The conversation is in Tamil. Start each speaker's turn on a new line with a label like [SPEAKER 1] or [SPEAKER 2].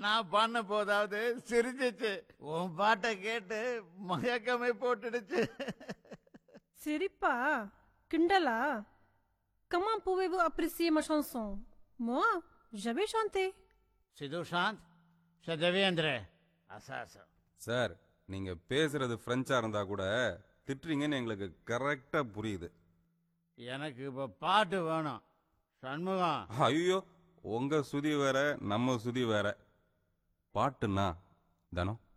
[SPEAKER 1] நான் பண்ண போதாவது சிரிச்சிச்சு உன் பாட்டை கேட்டு மயக்கமே போட்டுடுச்சு
[SPEAKER 2] சிரிப்பா கிண்டலா Comment pouvez-vous apprécier ma chanson Moi, j'avais chanté.
[SPEAKER 1] Sidhushanth Sathavendra அசாசம்
[SPEAKER 3] சார் நீங்க பேசுறது பிரெஞ்சா இருந்தா கூட திட்டுறீங்கன்னு எங்களுக்கு கரெக்டா புரியுது
[SPEAKER 1] எனக்கு இப்ப பாட்டு வேணும் சண்முகம்
[SPEAKER 3] ஐயோ உங்க சுதி வேற நம்ம சுதி வேற பாட்டுன்னா தானோ